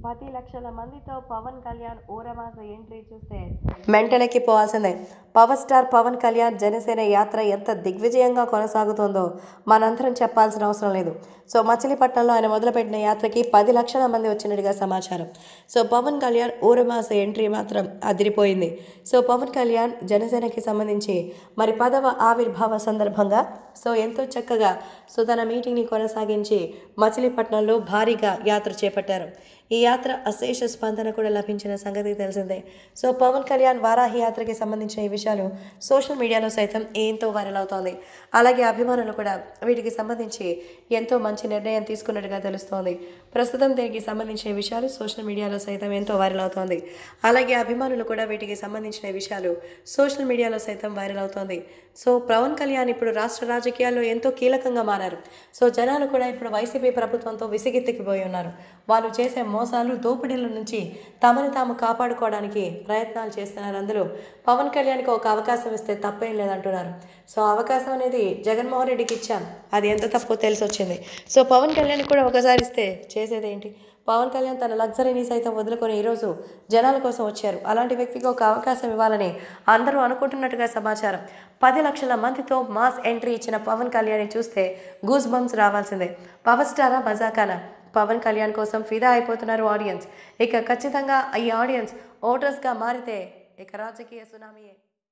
పది లక్షల మందితో పవన్ కళ్యాణ్ ఊరమాస ఎంట్రీ చూస్తే మెంటలకి పోవాల్సిందే పవర్ స్టార్ పవన్ కళ్యాణ్ జనసేన యాత్ర ఎంత దిగ్విజయంగా కొనసాగుతోందో మనందరం చెప్పాల్సిన అవసరం లేదు సో మచిలీపట్నంలో ఆయన మొదలుపెట్టిన యాత్రకి పది లక్షల మంది వచ్చినట్టుగా సమాచారం సో పవన్ కళ్యాణ్ ఊరమాస ఎంట్రీ మాత్రం అదిరిపోయింది సో పవన్ కళ్యాణ్ జనసేనకి సంబంధించి మరి పదవ ఆవిర్భావ సందర్భంగా సో ఎంతో చక్కగా సో తన మీటింగ్ని కొనసాగించి మచిలీపట్నంలో భారీగా యాత్ర చేపట్టారు ఈ యాత్ర అశేష స్పందన కూడా లభించిన సంగతి తెలిసిందే సో పవన్ కళ్యాణ్ వారాహి యాత్రకి సంబంధించిన ఈ విషయాలు సోషల్ మీడియాలో సైతం ఎంతో వైరల్ అవుతోంది అలాగే అభిమానులు కూడా వీటికి సంబంధించి ఎంతో మంచి నిర్ణయం తీసుకున్నట్టుగా తెలుస్తోంది ప్రస్తుతం దీనికి సంబంధించిన విషయాలు సోషల్ మీడియాలో సైతం ఎంతో వైరల్ అవుతోంది అలాగే అభిమానులు కూడా వీటికి సంబంధించిన విషయాలు సోషల్ మీడియాలో సైతం వైరల్ అవుతోంది సో పవన్ కళ్యాణ్ ఇప్పుడు రాష్ట్ర రాజకీయాల్లో ఎంతో కీలకంగా మారారు సో జనాలు కూడా ఇప్పుడు వైసీపీ ప్రభుత్వంతో విసిగెత్తికిపోయి ఉన్నారు వాళ్ళు చేసే మోసాలు దోపిడీల నుంచి తమని తాము కాపాడుకోవడానికి ప్రయత్నాలు చేస్తున్నారు అందులో పవన్ కళ్యాణ్కి ఒక అవకాశం ఇస్తే తప్పేం లేదంటున్నారు సో అవకాశం అనేది జగన్మోహన్ రెడ్డికి ఇచ్చాం అది ఎంత తప్పో తెలిసి వచ్చింది సో పవన్ కళ్యాణ్ కూడా ఒకసారి ఇస్తే చేసేది ఏంటి పవన్ కళ్యాణ్ తన లగ్జరీని సైతం వదులుకొని ఈరోజు జనాల కోసం వచ్చారు అలాంటి వ్యక్తికి ఒక అవకాశం ఇవ్వాలని అందరూ అనుకుంటున్నట్టుగా సమాచారం పది లక్షల మందితో మాస్ ఎంట్రీ ఇచ్చిన పవన్ కళ్యాణ్ చూస్తే గూస్ బంప్స్ రావాల్సిందే పవర్ స్టారా మజాకానా పవన్ కళ్యాణ్ కోసం ఫిదా అయిపోతున్నారు ఆడియన్స్ ఇక ఖచ్చితంగా ఈ ఆడియన్స్ ఓటర్స్గా మారితే ఇక రాజకీయ సునామీయే